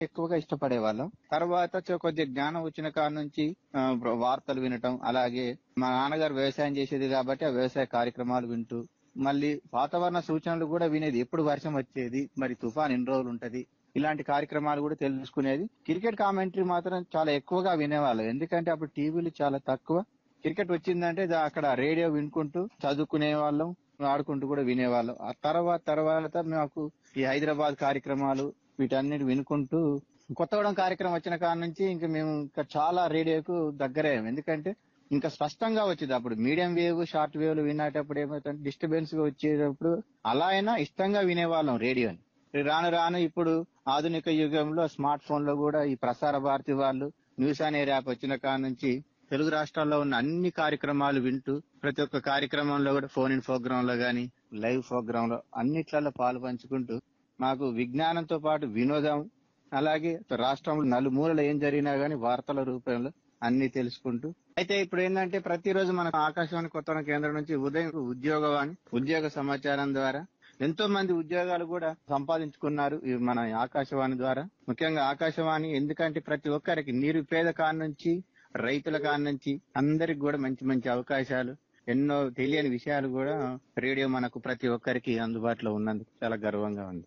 ఎక్కువగా ఇష్టపడే వాళ్ళం తర్వాత చ- కొద్దిగా జ్ఞానం వచ్చిన కాడ నుంచి ఆ, వార్తలు వినటం అలాగే మా నాన్నగారు వ్యవసాయం చేసేది కాబట్టి ఆ వ్యవసాయ కార్యక్రమాలు వింటూ మళ్ళీ వాతావరణ సూచనలు కూడా వినేది ఎప్పుడు వర్షం వచ్చేది మరి తుఫాన్ ఎన్ని రోజులు ఉంటది ఇలాంటి కార్యక్రమాలు కూడా తెలుసుకునేది క్రికెట్ కామెంటరీ మాత్రం చాలా ఎక్కువగా వినేవాళ్ళం ఎందుకంటే అప్పుడు టీవీలు చాలా తక్కువ క్రికెట్ వచ్చిందంటే దా- అక్కడ రేడియో వినుకుంటూ చదువుకునే వాళ్ళం ఆడుకుంటూ కూడా వినేవాళ్ళం ఆ తర్వాత తర్వాత మాకు ఈ హైదరాబాద్ కార్యక్రమాలు వీటన్నిటి వినుకుంటూ కొత్తగూడెం కార్యక్రమం వచ్చిన కాడ నుంచి ఇంకా మేము ఇంకా చాలా రేడియోకు దగ్గరయ్యాం ఎందుకంటే ఇంకా స్పష్టంగా వచ్చేది అప్పుడు మీడియం వేవ్ షార్ట్ వేవ్ వినేటప్పుడు ఏమవుతుంది డిస్టర్బెన్స్ గా వచ్చేటప్పుడు అలా అయినా ఇష్టంగా వినేవాళ్ళం రేడియోని రాను రాను ఇప్పుడు ఆధునిక యుగంలో స్మార్ట్ ఫోన్ లో కూడా ఈ ప్రసార భారతి వాళ్ళు న్యూస్ అనే యాప్ వచ్చిన కాడ నుంచి తెలుగు రాష్ట్రాల్లో ఉన్న అన్ని కార్యక్రమాలు వింటూ ప్రతి ఒక్క కార్యక్రమంలో కూడా ఫోన్ ఇన్ ప్రోగ్రామ్ లో గానీ లైవ్ ప్రోగ్రామ్ లో అన్నిట్లలో పాలు పంచుకుంటూ మాకు విజ్ఞానంతో పాటు వినోదం అలాగే రాష్ట్రంలో నలుమూలలో ఏం జరిగినా గానీ వార్తల రూపంలో అన్ని తెలుసుకుంటూ అయితే ఇప్పుడు ఏంటంటే ప్రతిరోజు మన ఆకాశవాణి కొత్త కేంద్రం నుంచి ఉదయం ఉద్యోగవాణి ఉద్యోగ సమాచారం ద్వారా ఎంతో మంది ఉద్యోగాలు కూడా సంపాదించుకున్నారు ఈ మన ఆకాశవాణి ద్వారా ముఖ్యంగా ఆకాశవాణి ఎందుకంటే ప్రతి ఒక్కరికి నిరుపేద కాడ నుంచి రైతుల కాడ నుంచి అందరికి కూడా మంచి మంచి అవకాశాలు ఎన్నో తెలియని విషయాలు కూడా రేడియో మనకు ప్రతి ఒక్కరికి అందుబాటులో ఉన్నందుకు చాలా గర్వంగా ఉంది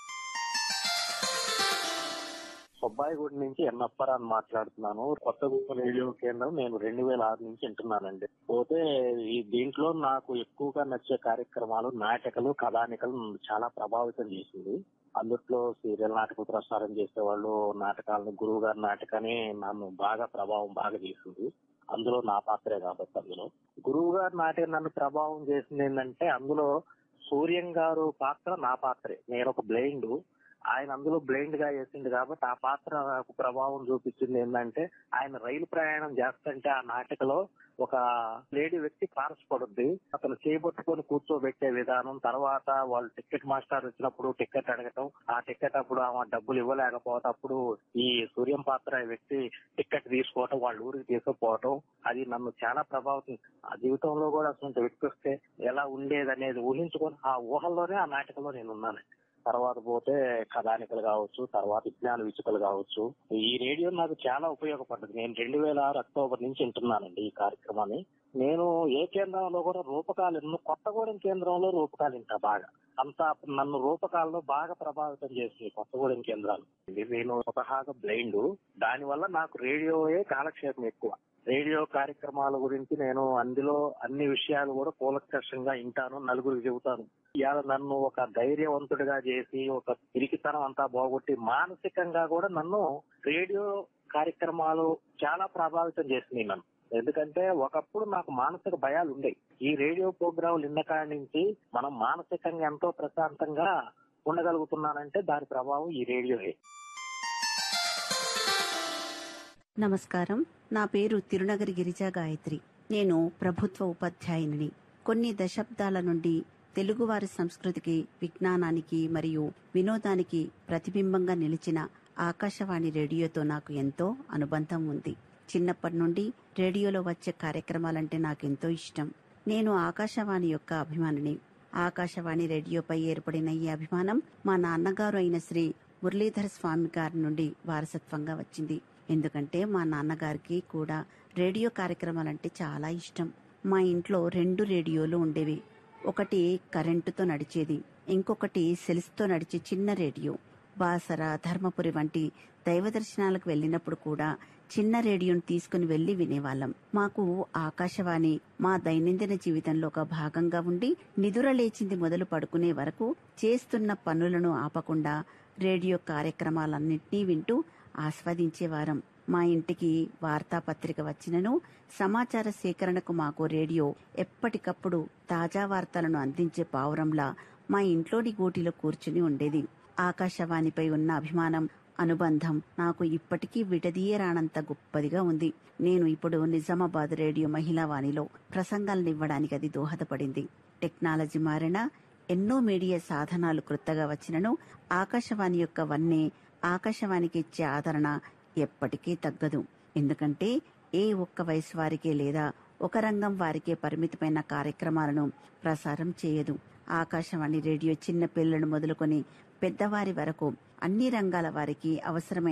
సుబ్బాయిగూడ నుంచి ఎన్నప్పరాన్ని మాట్లాడుతున్నాను కొత్తగూడెం రేడియో కేంద్రం నేను రెండు వేల ఆరు నుంచి వింటున్నానండి పోతే ఈ దీంట్లో నాకు ఎక్కువగా నచ్చే కార్యక్రమాలు నాటకాలు కథానికలు నన్ను చాలా ప్రభావితం చేసింది అందుట్లో సీరియల్ నాటక ప్రసారం చేసేవాళ్ళు నాటకాలను గురువు గారి నాటకాన్ని నన్ను బాగా ప్రభావం బాగా చేసింది అందులో నా పాత్రే కాబట్టి అందులో గురువు గారి నాటకం నన్ను ప్రభావం చేసింది ఏంటంటే అందులో సూర్యం గారు పాత్ర నా పాత్రే నేను ఒక బ్లైండ్ ఆయన అందులో బ్లైండ్ గా వేసిండు కాబట్టి ఆ పాత్ర నాకు ప్రభావం చూపించింది ఏంటంటే ఆయన రైలు ప్రయాణం చేస్తుంటే ఆ నాటికలో ఒక లేడీ వ్యక్తి పారసపడుద్ది అతను చేయబట్టుకొని కూర్చోబెట్టే విధానం తర్వాత వాళ్ళు టికెట్ మాస్టర్ వచ్చినప్పుడు టికెట్ అడగటం ఆ టికెట్ అప్పుడు ఆమె డబ్బులు ఇవ్వలేకపోతే అప్పుడు ఈ సూర్యం పాత్ర వ్యక్తి టికెట్ తీసుకోవటం వాళ్ళ ఊరికి తీసుకుపోవటం అది నన్ను చాలా ప్రభావితం ఆ జీవితంలో కూడా అసలు వ్యక్తి వస్తే ఎలా ఉండేది అనేది ఊహించుకొని ఆ ఊహల్లోనే ఆ నాటకంలో నేను ఉన్నాను తర్వాత పోతే కథానికలు కావచ్చు తర్వాత విజ్ఞాన విచుకలు కావచ్చు ఈ రేడియో నాకు చాలా ఉపయోగపడ్డది నేను రెండు వేల ఆరు అక్టోబర్ నుంచి వింటున్నానండి ఈ కార్యక్రమాన్ని నేను ఏ కేంద్రంలో కూడా రూపకాలు ఎన్నో కొత్తగూడెం కేంద్రంలో రూపకాలు వింటా బాగా అంతా నన్ను రూపకాల్లో బాగా ప్రభావితం చేసింది కొత్తగూడెం కేంద్రాలు ఇది నేను స్వతహాగా బ్లైండ్ దాని వల్ల నాకు రేడియోయే కాలక్షేపం ఎక్కువ రేడియో కార్యక్రమాల గురించి నేను అందులో అన్ని విషయాలు కూడా కూలక్షంగా వింటాను నలుగురికి చెబుతాను ఇవాళ నన్ను ఒక ధైర్యవంతుడిగా చేసి ఒక పిరికితనం అంతా బాగొట్టి మానసికంగా కూడా నన్ను రేడియో కార్యక్రమాలు చాలా ప్రభావితం చేసినాయి నన్ను ఎందుకంటే ఒకప్పుడు నాకు మానసిక భయాలు ఉండేవి ఈ రేడియో ప్రోగ్రాంలు విన్న కాడి నుంచి మనం మానసికంగా ఎంతో ప్రశాంతంగా ఉండగలుగుతున్నానంటే దాని ప్రభావం ఈ రేడియోయే నమస్కారం నా పేరు తిరునగరి గిరిజా గాయత్రి నేను ప్రభుత్వ ఉపాధ్యాయునిని కొన్ని దశాబ్దాల నుండి తెలుగువారి సంస్కృతికి విజ్ఞానానికి మరియు వినోదానికి ప్రతిబింబంగా నిలిచిన ఆకాశవాణి రేడియోతో నాకు ఎంతో అనుబంధం ఉంది చిన్నప్పటి నుండి రేడియోలో వచ్చే కార్యక్రమాలంటే నాకెంతో ఇష్టం నేను ఆకాశవాణి యొక్క అభిమానిని ఆకాశవాణి రేడియోపై ఏర్పడిన ఈ అభిమానం మా నాన్నగారు అయిన శ్రీ మురళీధర స్వామి గారి నుండి వారసత్వంగా వచ్చింది ఎందుకంటే మా నాన్నగారికి కూడా రేడియో కార్యక్రమాలంటే చాలా ఇష్టం మా ఇంట్లో రెండు రేడియోలు ఉండేవి ఒకటి కరెంటుతో నడిచేది ఇంకొకటి సెల్స్తో నడిచే చిన్న రేడియో బాసర ధర్మపురి వంటి దైవ దర్శనాలకు వెళ్ళినప్పుడు కూడా చిన్న రేడియోను తీసుకుని వెళ్లి వినేవాళ్ళం మాకు ఆకాశవాణి మా దైనందిన జీవితంలో ఒక భాగంగా ఉండి నిదుర లేచింది మొదలు పడుకునే వరకు చేస్తున్న పనులను ఆపకుండా రేడియో కార్యక్రమాలన్నింటినీ వింటూ ఆస్వాదించేవారం మా ఇంటికి వార్తాపత్రిక వచ్చినను సమాచార సేకరణకు మాకు రేడియో ఎప్పటికప్పుడు తాజా వార్తలను అందించే పావురంలా మా ఇంట్లోని గూటిలో కూర్చుని ఉండేది ఆకాశవాణిపై ఉన్న అభిమానం అనుబంధం నాకు ఇప్పటికీ విడదీయరానంత గొప్పదిగా ఉంది నేను ఇప్పుడు నిజామాబాద్ రేడియో మహిళా వాణిలో ప్రసంగాలనివ్వడానికి అది దోహదపడింది టెక్నాలజీ మారినా ఎన్నో మీడియా సాధనాలు క్రొత్తగా వచ్చినను ఆకాశవాణి యొక్క వన్నే ఆకాశవాణికి ఇచ్చే ఆదరణ ఎప్పటికీ తగ్గదు ఎందుకంటే ఏ ఒక్క వయసు వారికే లేదా ఒక రంగం వారికే పరిమితమైన కార్యక్రమాలను ప్రసారం చేయదు ఆకాశవాణి రేడియో చిన్న పిల్లలను మొదలుకొని పెద్దవారి వరకు అన్ని రంగాల వారికి అవసరమైన